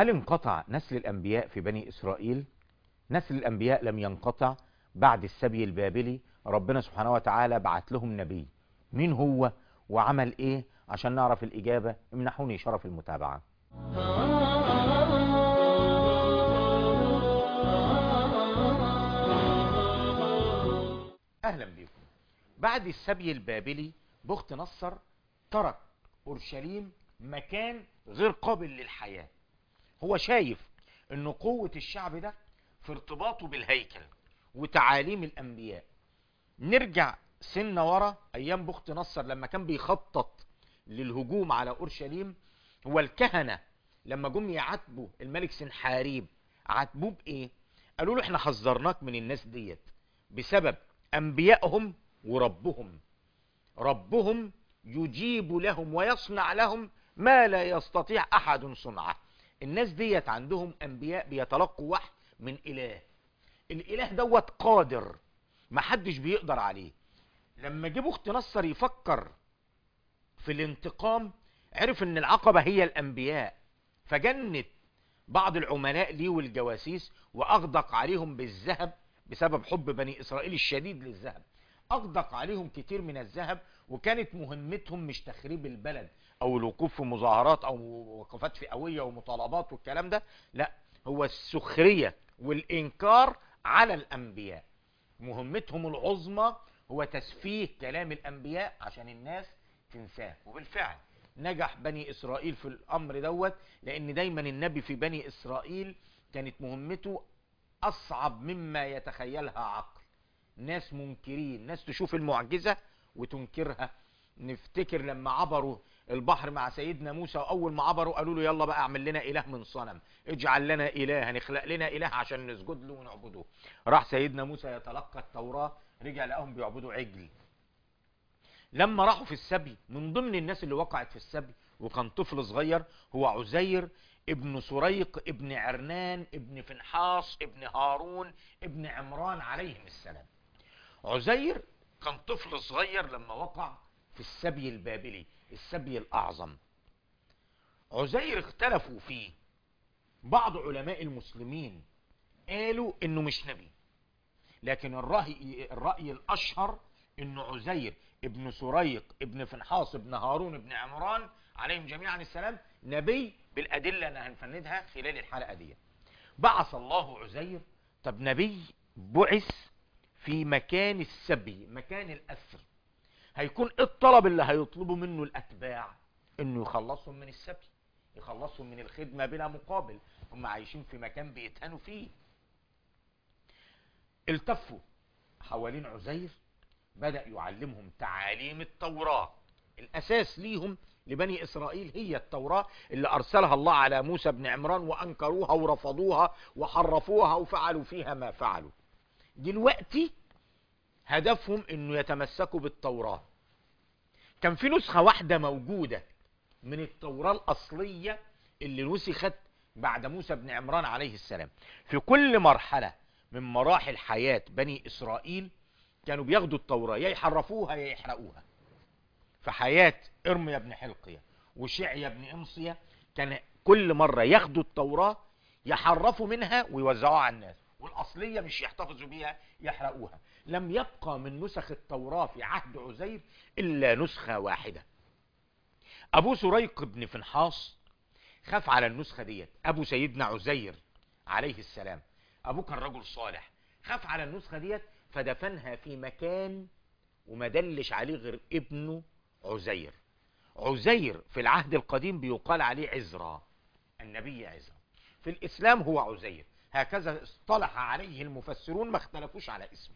هل انقطع نسل الأنبياء في بني إسرائيل؟ نسل الأنبياء لم ينقطع بعد السبي البابلي ربنا سبحانه وتعالى بعت لهم نبي مين هو وعمل ايه عشان نعرف الإجابة امنحوني شرف المتابعة أهلا بكم بعد السبي البابلي بخت نصر ترك أورشليم مكان غير قابل للحياة هو شايف ان قوة الشعب ده في ارتباطه بالهيكل وتعاليم الانبياء نرجع سنة ورا ايام بخت نصر لما كان بيخطط للهجوم على اورشليم هو الكهنة لما جم يعاتبوا الملك سنحاريب عاتبوه بايه قالوا له احنا حذرناك من الناس ديت بسبب انبيائهم وربهم ربهم يجيب لهم ويصنع لهم ما لا يستطيع احد صنعه الناس ديت عندهم انبياء بيتلقوا وحي من اله الاله دوت قادر محدش بيقدر عليه لما جه بخت نصر يفكر في الانتقام عرف ان العقبة هي الانبياء فجند بعض العملاء ليه والجواسيس واغدق عليهم بالذهب بسبب حب بني اسرائيل الشديد للذهب اغدق عليهم كتير من الذهب وكانت مهمتهم مش تخريب البلد او الوقوف في مظاهرات او وقفات فئويه ومطالبات والكلام ده لا هو السخريه والانكار على الانبياء مهمتهم العظمى هو تسفيه كلام الانبياء عشان الناس تنساه وبالفعل نجح بني اسرائيل في الامر دوت لان دايما النبي في بني اسرائيل كانت مهمته اصعب مما يتخيلها عقل ناس منكرين ناس تشوف المعجزة وتنكرها نفتكر لما عبروا البحر مع سيدنا موسى واول ما عبروا قالوا له يلا بقى اعمل لنا اله من صنم اجعل لنا اله هنخلق لنا اله عشان نسجد له ونعبده راح سيدنا موسى يتلقى التوراة رجع لقاهم بيعبدوا عجل لما راحوا في السبي من ضمن الناس اللي وقعت في السبي وكان طفل صغير هو عزير ابن سريق ابن عرنان ابن فنحاص ابن هارون ابن عمران عليهم السلام عزير كان طفل صغير لما وقع في السبي البابلي السبي الأعظم عزير اختلفوا فيه بعض علماء المسلمين قالوا انه مش نبي لكن الرأي, الرأي الأشهر انه عزير ابن سريق ابن فنحاص ابن هارون ابن عمران عليهم جميعا السلام نبي بالأدلة اللي هنفندها خلال الحلقة دي بعث الله عزير طب نبي بعث في مكان السبي مكان الأسر هيكون إيه الطلب اللي هيطلبه منه الأتباع انه يخلصهم من السبي يخلصهم من الخدمة بلا مقابل هم عايشين في مكان بيتهنوا فيه التفوا حوالين عزير بدأ يعلمهم تعاليم التوراة الأساس ليهم لبني إسرائيل هي التوراة اللي أرسلها الله على موسى بن عمران وأنكروها ورفضوها وحرفوها وفعلوا فيها ما فعلوا دلوقتي هدفهم انه يتمسكوا بالتوراة كان في نسخة واحدة موجودة من التوراة الأصلية اللي نسخت بعد موسى بن عمران عليه السلام في كل مرحلة من مراحل حياة بني إسرائيل كانوا بياخدوا التوراة يا يحرفوها يا يحرقوها في حياة إرميا بن حلقية وشعيا بن إمصية كان كل مرة ياخدوا التوراة يحرفوا منها ويوزعوها على الناس والأصلية مش يحتفظوا بيها يحرقوها لم يبقى من نسخ التوراة في عهد عزير إلا نسخة واحدة أبو سريق بن فنحاص خاف على النسخة ديت أبو سيدنا عزير عليه السلام أبوه كان رجل صالح خاف على النسخة ديت فدفنها في مكان وما دلش عليه غير ابنه عزير عزير في العهد القديم بيقال عليه عزرا النبي عزرا في الإسلام هو عزير هكذا اصطلح عليه المفسرون ما اختلفوش على اسمه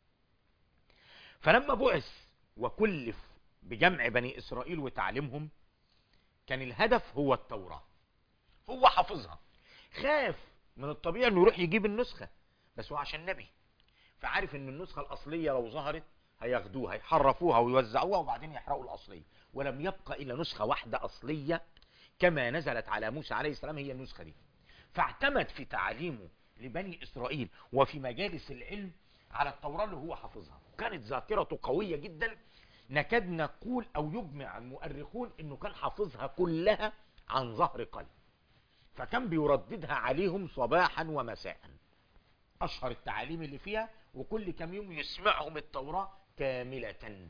فلما بعث وكلف بجمع بني إسرائيل وتعليمهم كان الهدف هو التوراة هو حافظها خاف من الطبيعي انه يروح يجيب النسخة بس هو عشان نبي فعارف ان النسخة الأصلية لو ظهرت هياخدوها يحرفوها ويوزعوها وبعدين يحرقوا الأصلية ولم يبقى إلا نسخة واحدة أصلية كما نزلت على موسى عليه السلام هي النسخة دي فاعتمد في تعليمه لبني إسرائيل وفي مجالس العلم على التوراة اللي هو حافظها كانت ذاكرته قوية جدا نكاد نقول أو يجمع المؤرخون أنه كان حافظها كلها عن ظهر قلب فكان بيرددها عليهم صباحا ومساء اشهر التعاليم اللي فيها وكل كم يوم يسمعهم التوراة كاملة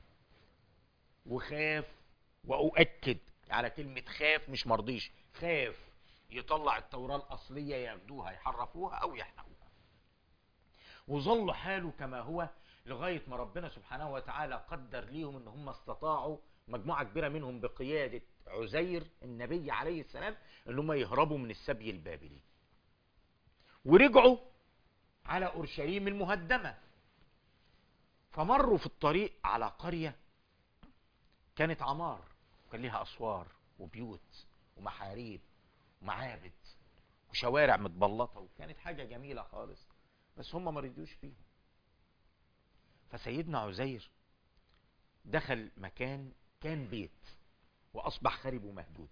وخاف واؤكد على كلمة خاف مش مرضيش خاف يطلع التوراة الاصلية ياخدوها يحرفوها او يحرقوها وظل حاله كما هو لغاية ما ربنا سبحانه وتعالى قدر ليهم ان هم استطاعوا مجموعة كبيرة منهم بقيادة عزير النبي عليه السلام ان هم يهربوا من السبي البابلي ورجعوا على اورشليم المهدمة فمروا في الطريق على قرية كانت عمار وكان ليها اسوار وبيوت ومحاريب ومعابد وشوارع متبلطة وكانت حاجة جميلة خالص بس هم ما رضيوش فيها فسيدنا عزير دخل مكان كان بيت واصبح خرب ومهدود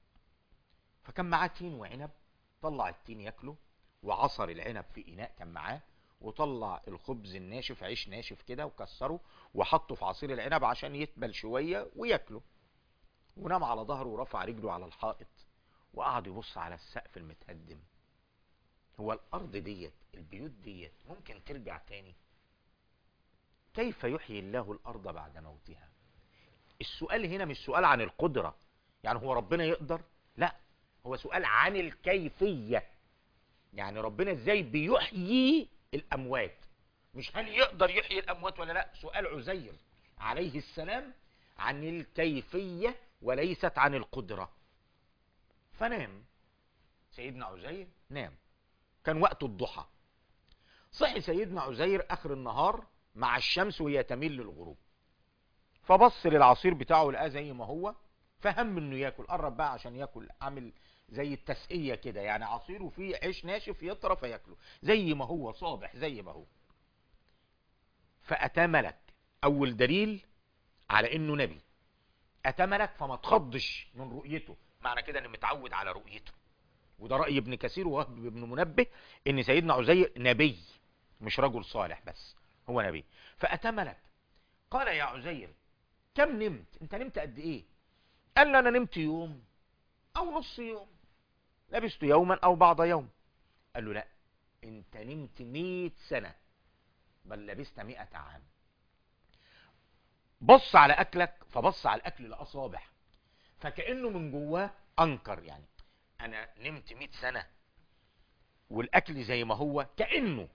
فكان معاه تين وعنب طلع التين ياكله وعصر العنب في اناء كان معاه وطلع الخبز الناشف عيش ناشف كده وكسره وحطه في عصير العنب عشان يتبل شوية وياكله ونام على ظهره ورفع رجله على الحائط وقعد يبص على السقف المتهدم هو الارض ديت البيوت ديت ممكن ترجع تاني كيف يحيي الله الارض بعد موتها السؤال هنا مش سؤال عن القدرة يعني هو ربنا يقدر لا هو سؤال عن الكيفية يعني ربنا ازاي بيحيي الاموات مش هل يقدر يحيي الاموات ولا لا سؤال عزير عليه السلام عن الكيفية وليست عن القدرة فنام سيدنا عزير نام كان وقت الضحى صحي سيدنا عزير اخر النهار مع الشمس وهي تميل للغروب فبص للعصير بتاعه لقاه زي ما هو فهم انه ياكل قرب بقى عشان ياكل عامل زي التسقية كده يعني عصير وفيه عيش ناشف يطرى فياكله زي ما هو صابح زي ما هو فأتى ملك أول دليل على إنه نبي أتى ملك فما تخضش من رؤيته معنى كده إنه متعود على رؤيته وده رأي ابن كثير ووهب بن منبه إن سيدنا عزير نبي مش رجل صالح بس هو نبي فأتى ملك قال يا عزير كم نمت انت نمت قد ايه قال له انا نمت يوم او نص يوم لبست يوما او بعض يوم قال له لا انت نمت مئة سنة بل لبست مئة عام بص على اكلك فبص على الاكل لقاه صابح فكأنه من جواه انكر يعني انا نمت مئة سنة والاكل زي ما هو كأنه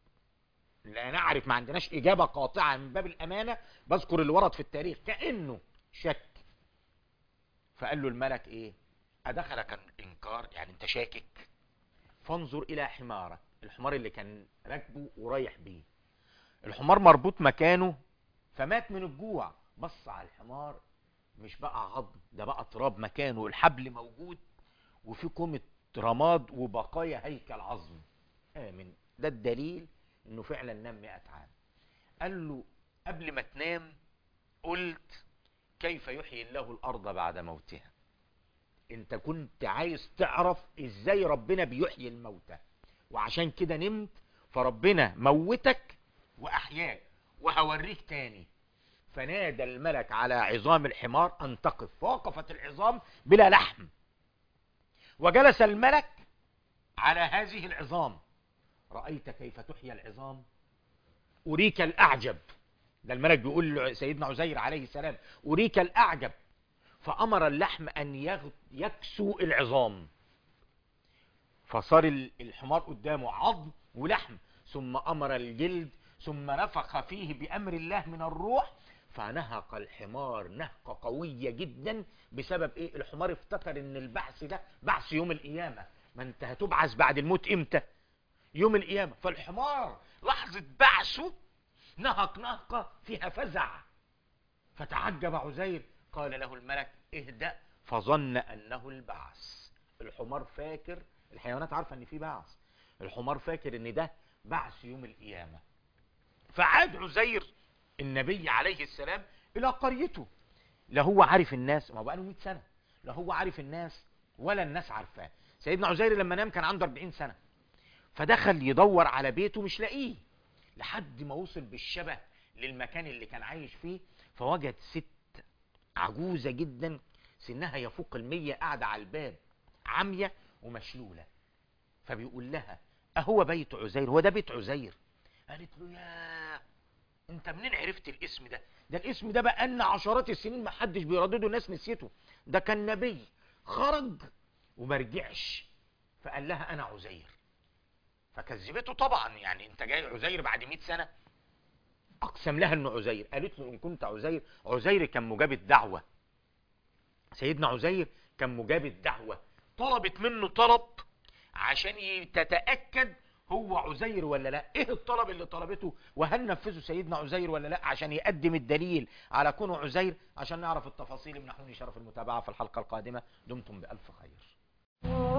لا نعرف ما عندناش اجابة قاطعة من باب الامانة بذكر اللي ورد في التاريخ كأنه شك فقال له الملك ايه ادخلك انكار يعني انت شاكك فانظر الى حمارك الحمار اللي كان راكبه ورايح بيه الحمار مربوط مكانه فمات من الجوع بص على الحمار مش بقى عظم ده بقى تراب مكانه الحبل موجود وفي كومة رماد وبقايا هيكل عظم آمن ده الدليل انه فعلا نام 100 عام قال له قبل ما تنام قلت كيف يحيي الله الارض بعد موتها انت كنت عايز تعرف ازاي ربنا بيحيي الموتى وعشان كده نمت فربنا موتك واحياك وهوريك تاني فنادى الملك على عظام الحمار ان تقف فوقفت العظام بلا لحم وجلس الملك على هذه العظام رأيت كيف تحيى العظام أريك الأعجب ده الملك بيقول لسيدنا عزير عليه السلام أريك الأعجب فأمر اللحم أن يكسو العظام فصار الحمار قدامه عظم ولحم ثم أمر الجلد ثم نفخ فيه بأمر الله من الروح فنهق الحمار نهقة قوية جدا بسبب ايه الحمار افتكر ان البعث ده بعث يوم القيامة ما انت هتبعث بعد الموت امتى يوم القيامة فالحمار لحظة بعثه نهق نهقة فيها فزع فتعجب عزير قال له الملك اهدأ فظن انه البعث الحمار فاكر الحيوانات عارفة ان في بعث الحمار فاكر ان ده بعث يوم القيامة فعاد عزير النبي عليه السلام الى قريته لا هو عارف الناس ما بقى له 100 سنة لا هو عارف الناس ولا الناس عارفاه سيدنا عزير لما نام كان عنده 40 سنة فدخل يدور على بيته مش لاقيه لحد ما وصل بالشبه للمكان اللي كان عايش فيه فوجد ست عجوزة جدا سنها يفوق المية قاعدة على الباب عمية ومشلولة فبيقول لها أهو بيت عزير هو ده بيت عزير قالت له يا انت منين عرفت الاسم ده ده الاسم ده بقى لنا عشرات السنين ما حدش بيردده الناس نسيته ده كان نبي خرج وما رجعش فقال لها انا عزير فكذبته طبعا يعني انت جاي عزير بعد 100 سنه اقسم لها انه عزير قالت له ان كنت عزير عزير كان مجاب الدعوه سيدنا عزير كان مجاب الدعوه طلبت منه طلب عشان ي- تتاكد هو عزير ولا لا ايه الطلب اللي طلبته وهل نفذه سيدنا عزير ولا لا عشان يقدم الدليل على كونه عزير عشان نعرف التفاصيل امنحوني شرف المتابعه في الحلقه القادمه دمتم بالف خير